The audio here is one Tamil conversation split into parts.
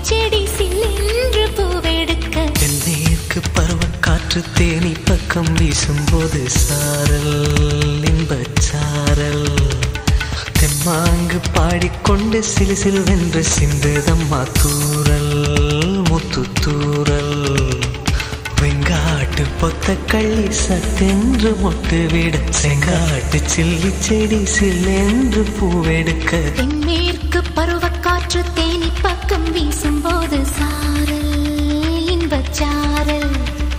செடி சில்லென்று பூவெடுக்க தென்னேற்கு பருவக்காற்று தேனி பக்கம் வீசும்போது சாரல் இன்பச் சாரல் தெம்மாங்கு பாடிக்கொண்டு சிலு சிலுவென்று சிந்துதம்மா தூரல் முத்து தூரல் வெங்காட்டு பொத்த கள்ளி சத்தென்று மொட்டு விட செங்காட்டு சில்லி செடி சில்லென்று பூவெடுக்க தென்மேற்கு பருவக்காற்று தேனி பக்கம் வீசும்போது சாரல் இன்பச் சாரல்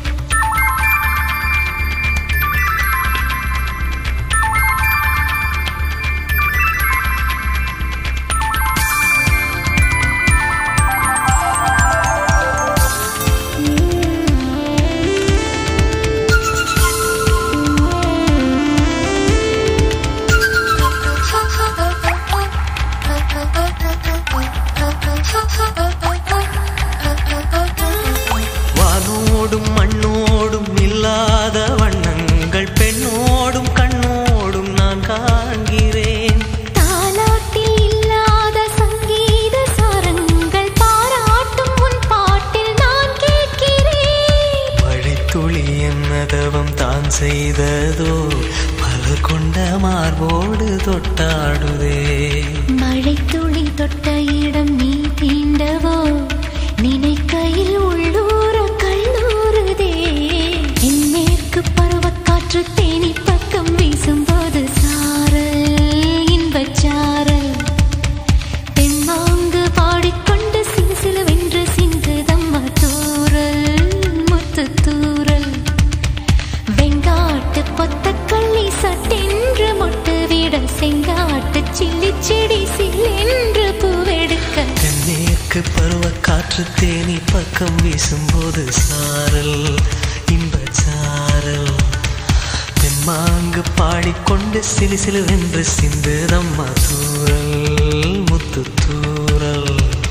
வானோடும் மண்ணோடும் இல்லாத வண்ணங்கள் பெண்ணோடும் கண்ணோடும் நான் காண்கிறேன் தாலாட்டில் இல்லாத சங்கீத சாரங்கள் பாராட்டும் உன் பாட்டில் நான் கேட்கிறேன் மழைத்துளி என்னதவம் தான் செய்ததோ பல கொண்ட மார்போடு தொட்டாடுதே மழை துளி தொட்ட இடம் நீ தீண்டவோ நினைக்கையில் உள்ளூர கல்லூருதே என் மேற்கு பருவக்காற்று தேனி பக்கம் வீசும்போது சாரல் இன்பச் சாரல் தெம்மாங்கு பாடிக்கொண்டு சிலு சிலுவென்று சிந்துதம்மா தூரல் முத்து தூரல் வெங்காட்டு பொத்தக்கள்ளி சட்டென்று மொட்டு விட செங்காட்டு சில்லி செடி சில்லென்று பூவெடுக்க தென்னேற்கு பருவக்காற்று தேனி பக்கம் வீசும்போது சாரல் இன்பச் சாரல் தெம்மாங்கு பாடிக்கொண்டு சிலு சிலுவென்று சிந்துதம்மா தூரல் முத்து தூரல்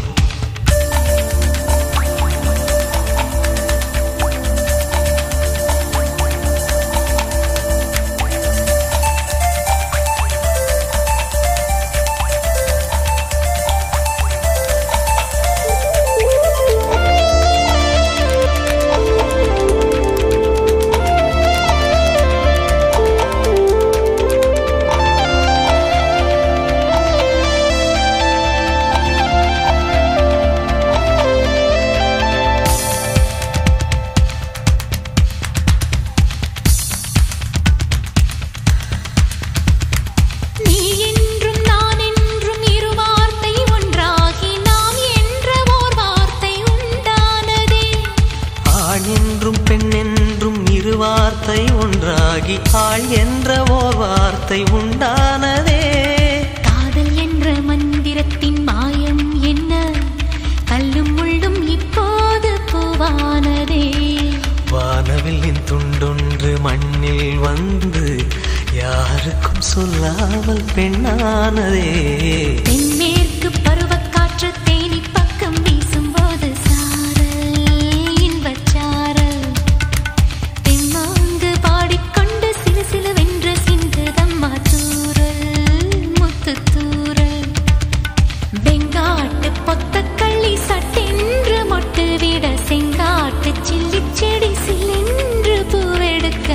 நீ என்றும் நான் என்றும் இரு வார்த்தை ஒன்றாகி நாம் என்ற ஓர் வார்த்தை உண்டானதே ஆண் என்றும் பெண் என்றும் இரு வார்த்தை ஒன்றாகி ஆள் என்ற ஓர் வார்த்தை உண்டானதே காதல் என்ற மந்திரத்தின் மாயம் என்ன கல்லும் முள்ளும் இப்போது பூவானதே வானவில்லின் துண்டொன்று மண்ணில் வந்து யாருக்கும் சொல்லாமல் பெண்ணானதே தென்மேற்கு பருவக்காற்று தேனி பக்கம் வீசும்போது சாரல் இன்பச் சாரல் தெம்மாங்கு பாடிக்கொண்டு சிலு சிலுவென்று சிந்துதம்மா தூரல் முத்து தூரல் வெங்காட்டு பொத்தக்கள்ளி சட்டென்று மொட்டு விட செங்காட்டு சில்லி செடி சில்லென்று பூவெடுக்க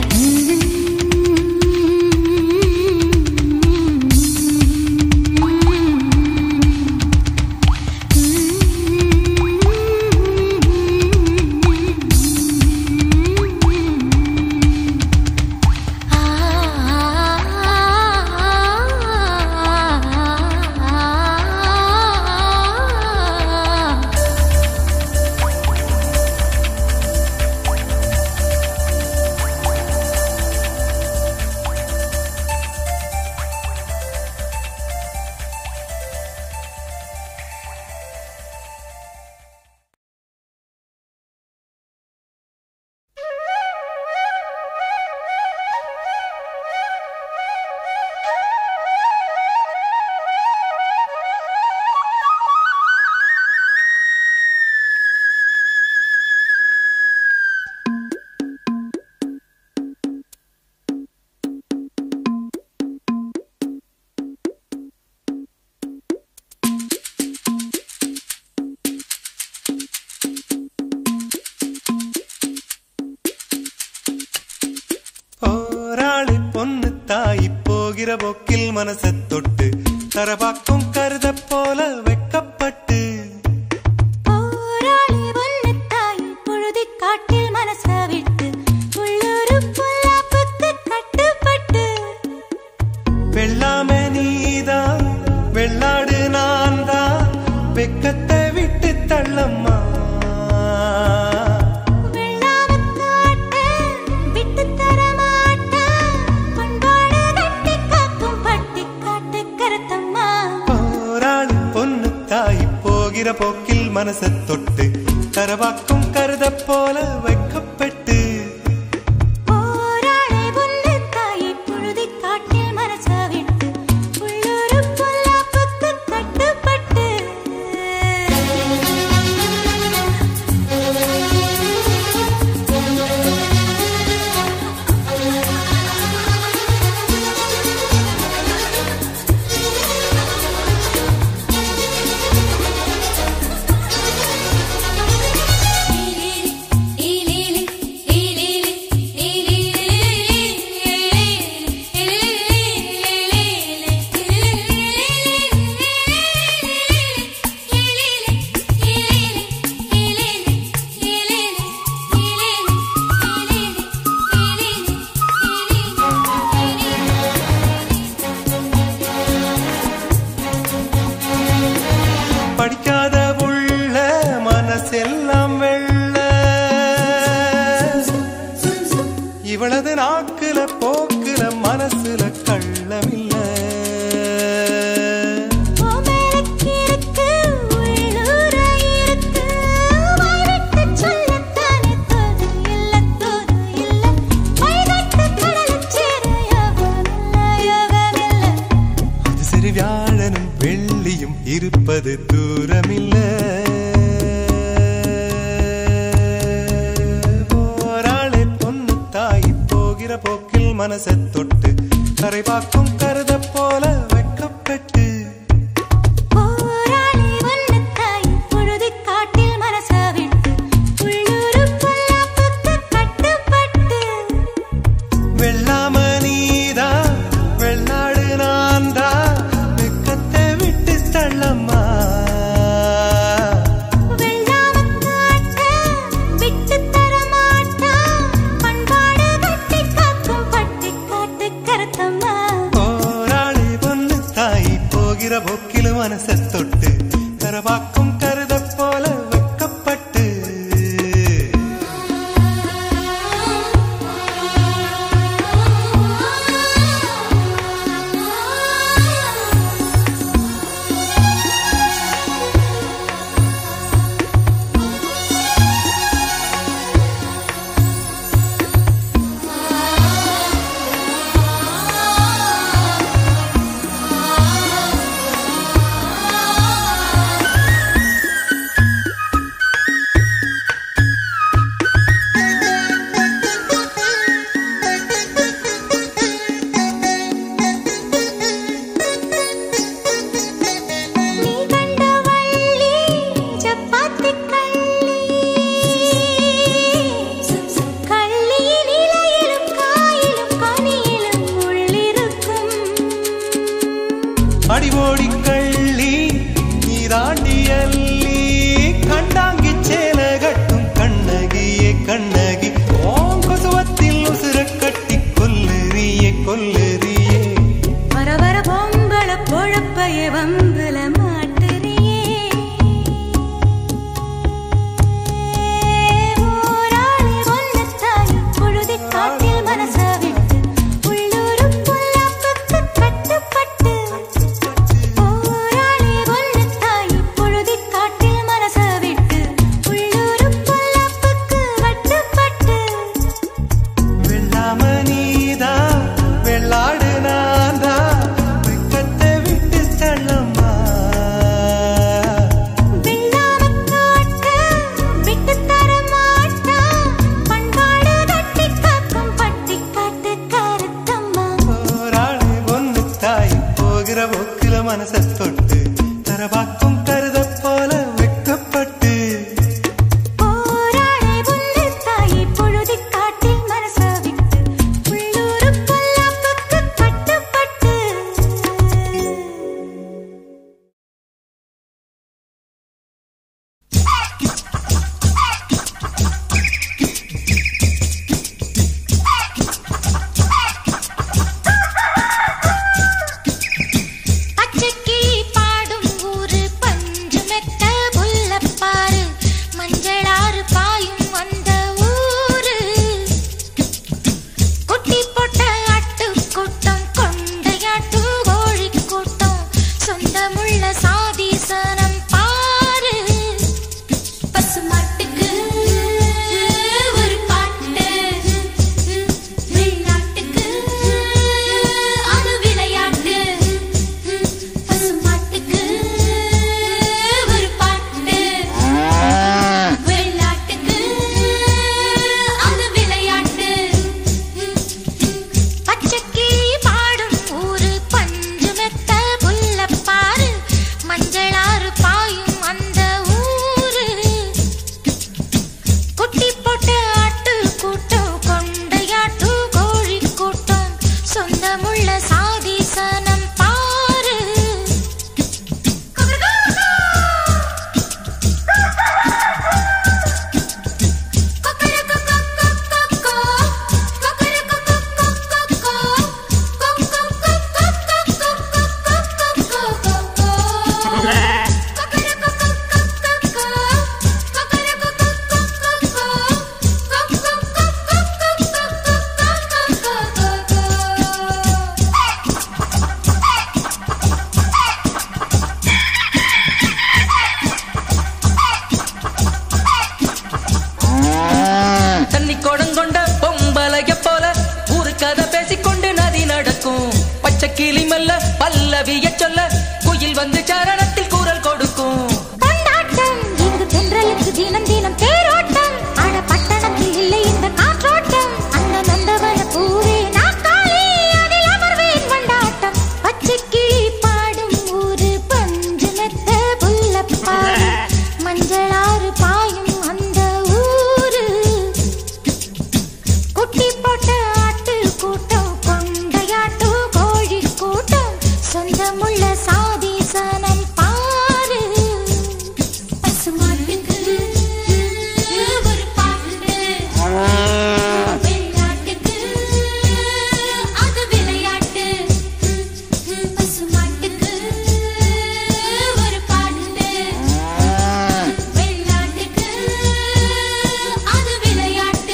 போகிற போக்கில் மனச தொட்டு தரபாக்கும் கருத போல வெக்கப்பட்டு போராளி ஒன்னு தாய் பொழுதி காட்டில் மனச விட்டு உள்ளூரு பொல்லாப்புக்கு கட்டுப்பட்டு வெள்ளாம நீதான் வெள்ளாடு நான் தான் வெக்கத்தை விட்டு தள்ளம்மா வெள்ளாம காட்ட விட்டு தர மாட்டேன் பண்பாடு கட்டி காக்கும் பட்டி காட்டு கருத்தம்மா போராளி பொண்ணு தாய் போகிற போக்கில் மனச தொட்டு தரவாக்கும் கருத போல வைக்கப்பட்டு போராளி ஒன்னு தாய் பொழுதி காட்டில் மனச விட்டு உள்ளூரு பொல்லாப்புக்கு கட்டுப்பட்டு படிக்காத உள்ள மனசெல்லாம் வெள்ள இவளது நாக்குல போக்குல மனசுல கள்ளமில்ல ஓமேலக்கிருக்கு உள்ளூர இருக்கு வாய்விட்டு சொல்லத்தானே தோது இல்ல தோது இல்ல வைகட்டு கடலுச் சேர யோகமில்ல யோகமில்ல அது சரி வியாழனும் வெள்ளியும் இருப்பது தூரமில்ல போராளே பொண்ணு தாய் போகிற போக்கில் மனச தொட்டு கரைபாக்கும் கருத போல வெக்கப்பட்டு போராளி ஒன்னு தாய் பொழுதி காட்டில் மனச விட்டு உள்ளூரு பொல்லாப்புக்கு கட்டுப்பட்டு வெள்ளாம நீதா வெள்ளாடு நான்தா வெக்கத்தை விட்டு தள்ளம்மா வெள்ளாம காட்ட விட்டு தர மாட்டான் பண்பாடு கட்டி காக்கும் பட்டி காட்டு கருத்தம்மா போராளி பொண்ணு தாய் போகிற போக்கில் மனச தொட்டு தரவாக்கும் கருத போல வெக்கப்பட்டு ஆ பல்லவிய சொல்ல குயில் வந்து சரணத்தில் குரல் கொடுக்கும் கொண்டாட்டம் இங்கு தென்றலுக்கு தினம் தினம் தேரோட்டம் ஆட பட்டணத்தில் இல்லை இந்த காற்றோட்டம் அந்த நந்தவன பூவே நாக்காளி அதில் அமர்வேன் கொண்டாட்டம் பச்சை கிளி பாடும் ஊரு பஞ்சு மெத்த புல்லப்பாடு மஞ்சளாறு பாயும் அந்த ஊரு குட்டி போட்ட ஆட்டு கூட்டம் கொண்டையாட்டு கோழி கூட்டம் சொந்தமுள்ள சாதி சனம் பாரு பசுமாட்டுக்கு ஒரு பாட்டு விளையாட்டுக்கு அது விளையாட்டு பசுமாட்டுக்கு ஒரு பாட்டு விளையாட்டுக்கு அது விளையாட்டு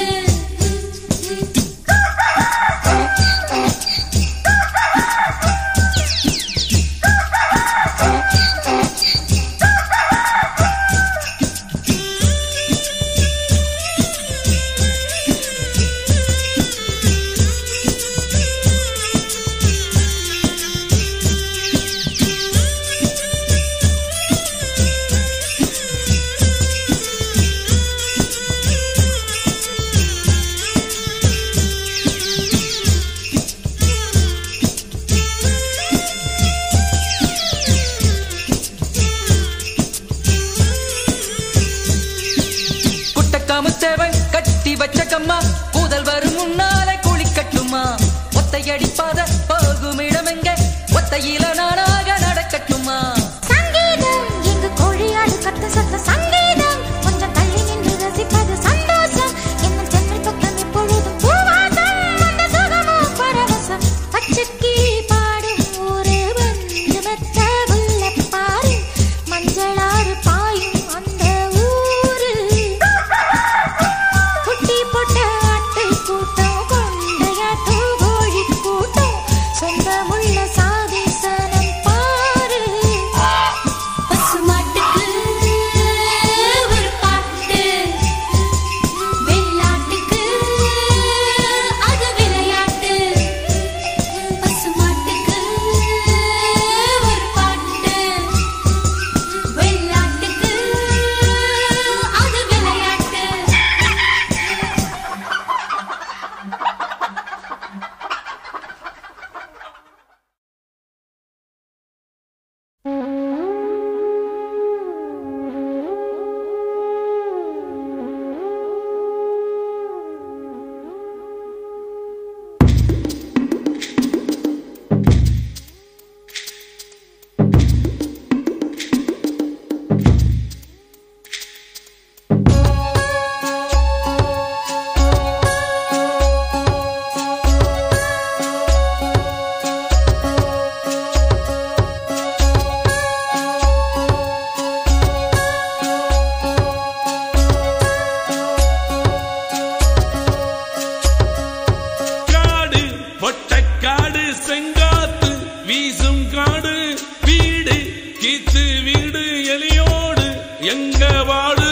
குட்டக்காமுத்தவன் கட்டி வச்ச கம்மா கூதல் வரும் முன்னாலே குளிக்கட்டுமா ஒத்தையடிப்பாத போகும் இடமெங்க ஒத்தையில நானாக நடக்கட்டுமா சங்கீதம் எங்கு கோழியாடு கத்து சத்த சங்கீதம் கொஞ்சம் தள்ளி நின்று ரசிப்பது சந்தோஷம் என்ன ஜன்னல் பக்கம் எப்பொழுதும் பூவாசம் அந்த சுகமோ பரவசம் பச்சைக்கிளி பாடும் ஊரு வந்து மெத்த புல்லப்பாரு மஞ்சளாறு பாயும் அந்த ஊரு குட்டி போட்ட ஆட்டு கூட்டம் கொண்டையாட்டு கோழி கூட்டம் சொந்தமுள்ள சாதி சனம் பாரு பசுமாட்டுக்கு ஒரு பாட்டு வெள்ளாட்டுக்கு அது விளையாட்டு பசுமாட்டுக்கு ஒரு பாட்டு வெள்ளாட்டுக்கு அது விளையாட்டு காடு பொட்டக்காடு செங்காத்து வீசும் காடு வீடு கீத்து வீடு எலியோடு எங்க வாடு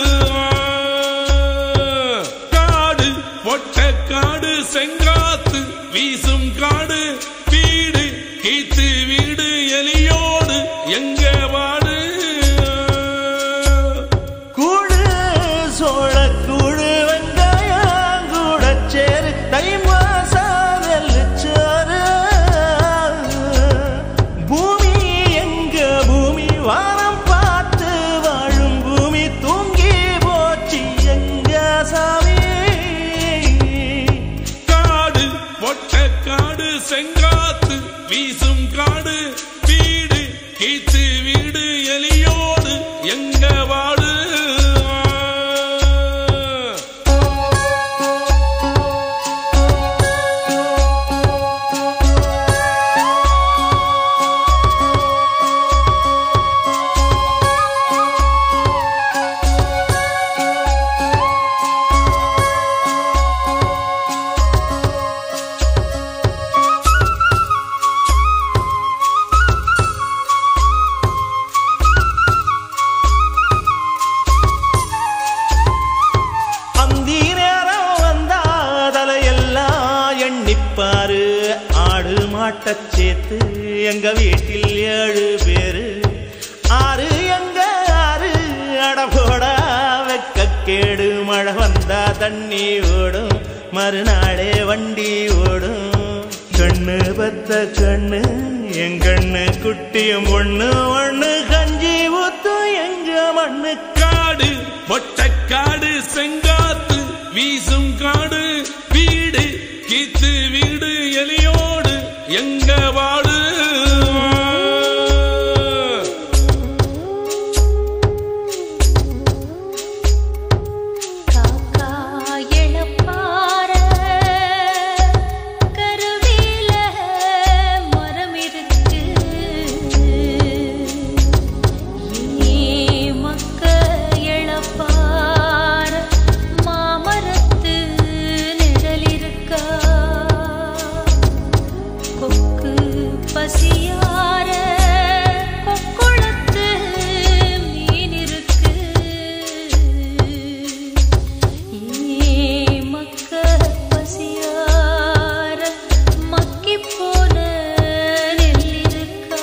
காடு பொட்டக்காடு செங்காத்து வீசும் காடு வீடு கீத்து வீடு எலியோடு எங்க வாடு கூடு சோழக்கூடு வெங்காயம் கூட சேரு தை மாசம் நெல்லுச்சோறு பூமி எங்க பூமி வானம் பார்த்து வாழும் பூமி தூங்கி போச்சு எங்க சாமி காடு பொட்டக்காடு செங்காத்து வீசும் காடு வீடு கீத்து வீடு எலியோடு எங்க வாடு எங்க வீட்டில் ஏழு பேரு ஆறு எங்க ஆறு அடபோடா வெக்கக்கேடு மழை வந்தா தண்ணி ஓடும் மறுநாளே வண்டி ஓடும் கண்ணு பத்த கண்ணு என் கண்ணு குட்டியும் ஒண்ணு ஒண்ணு கஞ்சி ஊத்தும் எங்க மண்ணு காடு மொட்டைக்காடு செங்காத்து வீசும் காடு வீடு கீத்து வீடு எலியோடு எங்க வாடு காக்கா எழப்பார கருவேல மரம் இருக்கு ஏ மக்க எழப்பார மாமரத்து நிழல் இருக்கா கொக்கு பசியார கொக்குளத்து மீன் இருக்கு ஏ மக்க பசியார மக்கி போன நெல் இருக்கா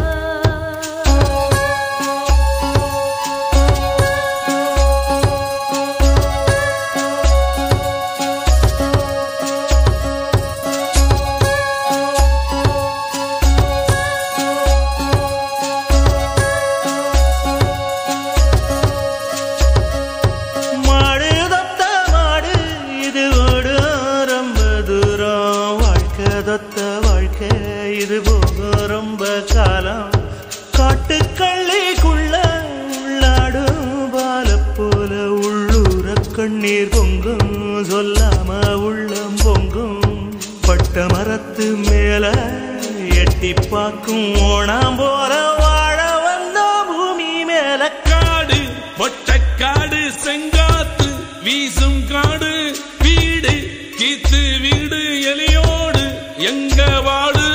மாடு தொத்த மாடு இது ஓடும் ரொம்ப தூரம் வாழ்க்கை தொத்த வாழ்க்கை இது போகும் ரொம்ப காலம் காட்டுக்கள்ளிக்குள்ள உள்ளாடும் பால போல உள்ளூர கண்ணீர் பொங்கும் சொல்லாம உள்ளம் பொங்கும் பட்ட மரத்து மேல எட்டி பார்க்கும் ஓணாம் போல வாழ வந்த பூமி மேல காடு மொட்டைக்காடு செங்காத்து வீசும் காடு வீடு கீத்து வீடு எலியோடு எங்க வாடு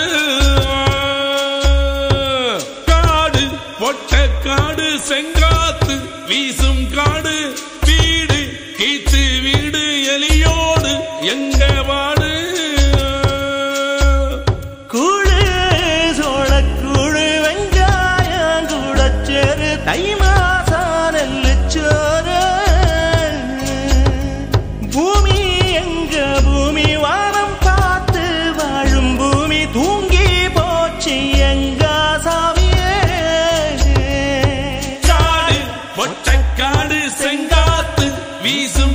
காடு மொட்டைக்காடு செங்காத்து வீசும் காடு வீடு கீத்து வீடு எலியோடு எங்க வாடு கூழு சோளக்கூழு வெங்காயம் கூடச்சேரு தை மாசம் நெல்லுச்சோறு பூமி எங்க பூமி வானம் பார்த்து வாழும் பூமி தூங்கி போச்சு எங்க சாமியே காடு மொட்டைக்காடு செங்காத்து வீசும்